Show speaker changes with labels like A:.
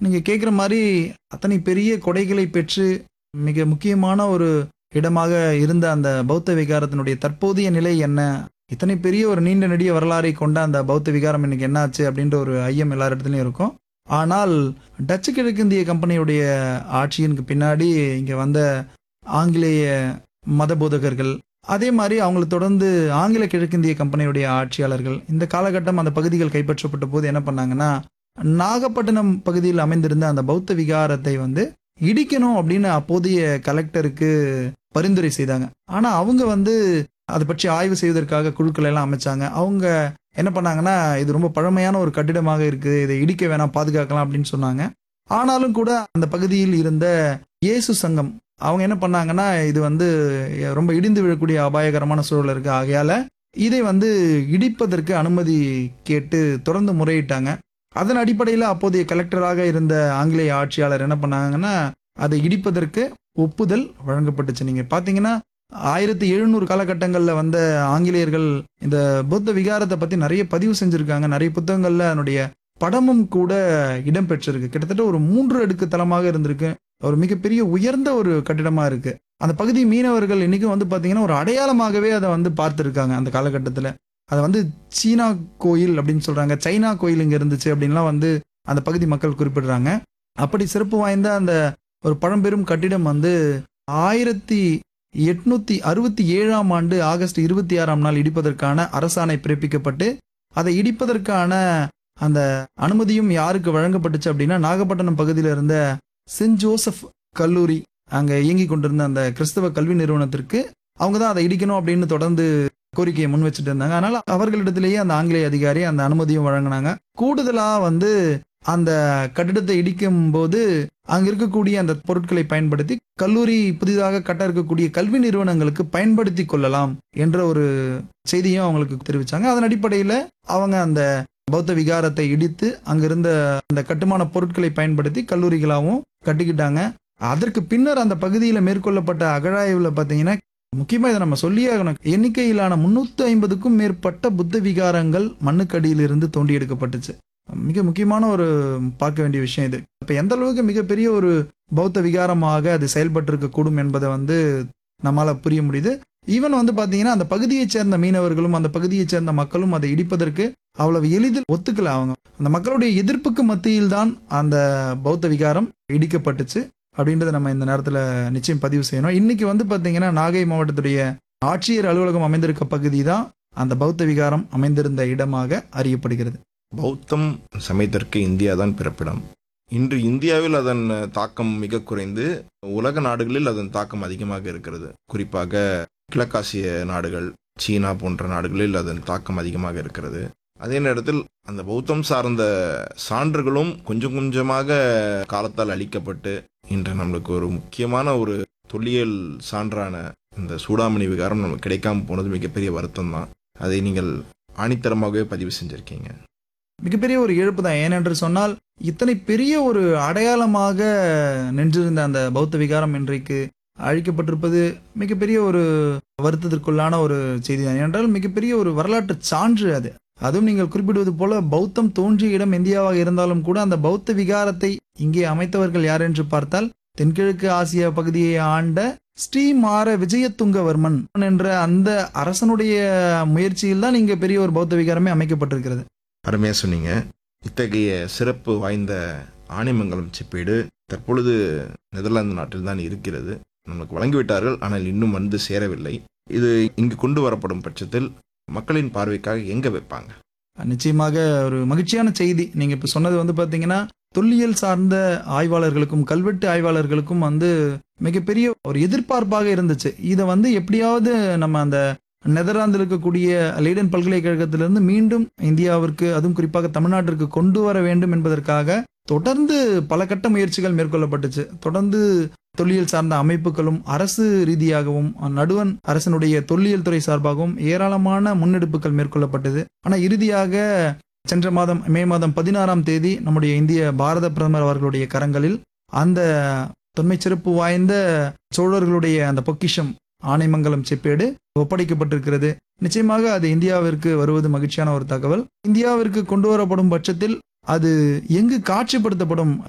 A: நீங்க கேட்குற மாதிரி அத்தனை பெரிய கொடைகளை பெற்று மிக முக்கியமான ஒரு இடமாக இருந்த அந்த பௌத்த விகாரத்தினுடைய தற்போதைய நிலை என்ன இத்தனை பெரிய ஒரு நீண்ட நெடிய வரலாறை கொண்ட அந்த பௌத்த விகாரம் இன்னைக்கு என்னாச்சு அப்படின்ற ஒரு ஐயம் எல்லா இடத்துலையும் இருக்கும் ஆனால் டச்சு கிழக்கிந்திய கம்பெனியுடைய ஆட்சியினுக்கு பின்னாடி இங்கே வந்த ஆங்கிலேய மத போதகர்கள் அதே மாதிரி அவங்களை தொடர்ந்து ஆங்கில கிழக்கிந்திய கம்பெனியுடைய ஆட்சியாளர்கள் இந்த காலகட்டம் அந்த பகுதிகள் கைப்பற்றப்பட்ட போது என்ன பண்ணாங்கன்னா நாகப்பட்டினம் பகுதியில் அமைந்திருந்த அந்த பௌத்த விகாரத்தை வந்து இடிக்கணும் அப்படின்னு அப்போதைய கலெக்டருக்கு பரிந்துரை செய்தாங்க ஆனா அவங்க வந்து அதை பற்றி ஆய்வு செய்வதற்காக குழுக்கள் எல்லாம் அமைச்சாங்க அவங்க என்ன பண்ணாங்கன்னா இது ரொம்ப பழமையான ஒரு கட்டிடமாக இருக்கு இதை இடிக்க வேணாம் பாதுகாக்கலாம் அப்படின்னு சொன்னாங்க ஆனாலும் கூட அந்த பகுதியில் இருந்த இயேசு சங்கம் அவங்க என்ன பண்ணாங்கன்னா இது வந்து ரொம்ப இடிந்து விழக்கூடிய அபாயகரமான சூழல் இருக்கு ஆகையால இதை வந்து இடிப்பதற்கு அனுமதி கேட்டு தொடர்ந்து முறையிட்டாங்க அதன் அடிப்படையில் அப்போதைய கலெக்டராக இருந்த ஆங்கிலேய ஆட்சியாளர் என்ன பண்ணாங்கன்னா அதை இடிப்பதற்கு ஒப்புதல் வழங்கப்பட்டுச்சு நீங்க பாத்தீங்கன்னா ஆயிரத்தி எழுநூறு காலகட்டங்களில் வந்த ஆங்கிலேயர்கள் இந்த புத்த விகாரத்தை பத்தி நிறைய பதிவு செஞ்சிருக்காங்க நிறைய புத்தகங்கள்ல அதனுடைய படமும் கூட இடம் பெற்றிருக்கு கிட்டத்தட்ட ஒரு மூன்று அடுக்கு தளமாக இருந்திருக்கு ஒரு மிகப்பெரிய உயர்ந்த ஒரு கட்டிடமா இருக்கு அந்த பகுதி மீனவர்கள் இன்னைக்கும் வந்து பாத்தீங்கன்னா ஒரு அடையாளமாகவே அதை வந்து பார்த்துருக்காங்க அந்த காலகட்டத்தில் அதை வந்து சீனா கோயில் அப்படின்னு சொல்றாங்க சைனா கோயில் இங்க இருந்துச்சு அப்படின்லாம் வந்து அந்த பகுதி மக்கள் குறிப்பிடுறாங்க அப்படி சிறப்பு வாய்ந்த அந்த ஒரு பழம்பெரும் கட்டிடம் வந்து ஆயிரத்தி எட்நூத்தி அறுபத்தி ஏழாம் ஆண்டு ஆகஸ்ட் இருபத்தி ஆறாம் நாள் இடிப்பதற்கான அரசாணை பிறப்பிக்கப்பட்டு அதை இடிப்பதற்கான அந்த அனுமதியும் யாருக்கு வழங்கப்பட்டுச்சு அப்படின்னா நாகப்பட்டினம் பகுதியில் இருந்த சென்ட் ஜோசப் கல்லூரி அங்க இயங்கி கொண்டிருந்த அந்த கிறிஸ்தவ கல்வி நிறுவனத்திற்கு அவங்க தான் அதை இடிக்கணும் அப்படின்னு தொடர்ந்து கோரிக்கையை முன் வச்சுட்டு இருந்தாங்க அதனால அவர்களிடத்திலேயே அந்த ஆங்கிலேய அதிகாரி அந்த அனுமதியும் வழங்கினாங்க கூடுதலா வந்து அந்த கட்டிடத்தை இடிக்கும் போது அங்க இருக்கக்கூடிய அந்த பொருட்களை பயன்படுத்தி கல்லூரி புதிதாக கட்ட இருக்கக்கூடிய கல்வி நிறுவனங்களுக்கு பயன்படுத்தி கொள்ளலாம் என்ற ஒரு செய்தியும் அவங்களுக்கு தெரிவிச்சாங்க அதன் அடிப்படையில் அவங்க அந்த பௌத்த விகாரத்தை இடித்து அங்கிருந்த அந்த கட்டுமான பொருட்களை பயன்படுத்தி கல்லூரிகளாகவும் கட்டிக்கிட்டாங்க அதற்கு பின்னர் அந்த பகுதியில் மேற்கொள்ளப்பட்ட அகழாய்வில் பார்த்தீங்கன்னா முக்கியமா இதை நம்ம சொல்லியே ஆகணும் எண்ணிக்கையிலான முன்னூத்தி ஐம்பதுக்கும் மேற்பட்ட புத்த விகாரங்கள் மண்ணுக்கடியிலிருந்து தோண்டி எடுக்கப்பட்டுச்சு மிக முக்கியமான ஒரு பார்க்க வேண்டிய விஷயம் இது இப்ப எந்த அளவுக்கு மிகப்பெரிய ஒரு பௌத்த விகாரமாக அது செயல்பட்டு இருக்கக்கூடும் என்பதை வந்து நம்மால புரிய முடியுது ஈவன் வந்து பாத்தீங்கன்னா அந்த பகுதியைச் சேர்ந்த மீனவர்களும் அந்த பகுதியைச் சேர்ந்த மக்களும் அதை இடிப்பதற்கு அவ்வளவு எளிதில் ஒத்துக்கல அவங்க அந்த மக்களுடைய எதிர்ப்புக்கு மத்தியில் தான் அந்த பௌத்த விகாரம் இடிக்கப்பட்டுச்சு அப்படின்றத நம்ம இந்த நேரத்தில் நிச்சயம் பதிவு செய்யணும் இன்னைக்கு வந்து பார்த்தீங்கன்னா நாகை மாவட்டத்துடைய ஆட்சியர் அலுவலகம் அமைந்திருக்க பகுதி தான் அந்த பௌத்த விகாரம் அமைந்திருந்த இடமாக அறியப்படுகிறது
B: பௌத்தம் சமயத்திற்கு இந்தியா தான் பிறப்பிடம் இன்று இந்தியாவில் அதன் தாக்கம் மிக குறைந்து உலக நாடுகளில் அதன் தாக்கம் அதிகமாக இருக்கிறது குறிப்பாக கிழக்காசிய நாடுகள் சீனா போன்ற நாடுகளில் அதன் தாக்கம் அதிகமாக இருக்கிறது அதே நேரத்தில் அந்த பௌத்தம் சார்ந்த சான்றுகளும் கொஞ்சம் கொஞ்சமாக காலத்தால் அளிக்கப்பட்டு இன்று நம்மளுக்கு ஒரு முக்கியமான ஒரு தொல்லியல் சான்றான இந்த சூடாமணி விகாரம் நமக்கு கிடைக்காம போனது மிகப்பெரிய வருத்தம் தான் அதை நீங்கள் ஆணித்தரமாகவே பதிவு செஞ்சிருக்கீங்க
A: மிகப்பெரிய ஒரு இழப்பு தான் ஏனென்று சொன்னால் இத்தனை பெரிய ஒரு அடையாளமாக நின்றிருந்த அந்த பௌத்த விகாரம் இன்றைக்கு அழிக்கப்பட்டிருப்பது மிகப்பெரிய ஒரு வருத்தத்திற்குள்ளான ஒரு செய்தி தான் ஏனென்றால் மிகப்பெரிய ஒரு வரலாற்று சான்று அது அதுவும் நீங்கள் குறிப்பிடுவது போல பௌத்தம் தோன்றிய இடம் இந்தியாவாக இருந்தாலும் கூட அந்த பௌத்த விகாரத்தை இங்கே அமைத்தவர்கள் யார் என்று பார்த்தால் தென்கிழக்கு ஆசிய பகுதியை ஆண்ட ஸ்ரீமார விஜயதுங்கவர்மன் என்ற அந்த அரசனுடைய முயற்சியில் தான் இங்கே பெரிய ஒரு பௌத்த விகாரமே அமைக்கப்பட்டிருக்கிறது
B: அருமையாக சொன்னீங்க இத்தகைய சிறப்பு வாய்ந்த ஆனைமங்கலம் செப்பேடு தற்பொழுது நெதர்லாந்து நாட்டில் தான் இருக்கிறது நமக்கு வழங்கிவிட்டார்கள் ஆனால் இன்னும் வந்து சேரவில்லை இது இங்கு கொண்டு வரப்படும் பட்சத்தில் மக்களின் பார்வைக்காக எங்க வைப்பாங்க
A: நிச்சயமாக ஒரு மகிழ்ச்சியான செய்தி நீங்க இப்ப சொன்னது வந்து பாத்தீங்கன்னா தொல்லியல் சார்ந்த ஆய்வாளர்களுக்கும் கல்வெட்டு ஆய்வாளர்களுக்கும் வந்து மிகப்பெரிய ஒரு எதிர்பார்ப்பாக இருந்துச்சு இதை வந்து எப்படியாவது நம்ம அந்த நெதர்லாந்தில் இருக்கக்கூடிய லெய்டன் பல்கலைக்கழகத்திலிருந்து மீண்டும் இந்தியாவிற்கு அதுவும் குறிப்பாக தமிழ்நாட்டிற்கு கொண்டு வர வேண்டும் என்பதற்காக தொடர்ந்து பல கட்ட முயற்சிகள் மேற்கொள்ளப்பட்டுச்சு தொடர்ந்து தொல்லியல் சார்ந்த அமைப்புகளும் அரசு ரீதியாகவும் நடுவன் அரசனுடைய தொல்லியல் துறை சார்பாகவும் ஏராளமான முன்னெடுப்புகள் மேற்கொள்ளப்பட்டது ஆனா இறுதியாக சென்ற மாதம் மே மாதம் பதினாறாம் தேதி நம்முடைய இந்திய பாரத பிரதமர் அவர்களுடைய கரங்களில் அந்த தொன்மை சிறப்பு வாய்ந்த சோழர்களுடைய அந்த பொக்கிஷம் ஆனைமங்கலம் செப்பேடு ஒப்படைக்கப்பட்டிருக்கிறது நிச்சயமாக அது இந்தியாவிற்கு வருவது மகிழ்ச்சியான ஒரு தகவல் இந்தியாவிற்கு கொண்டு வரப்படும் பட்சத்தில் அது எங்கு காட்சிப்படுத்தப்படும்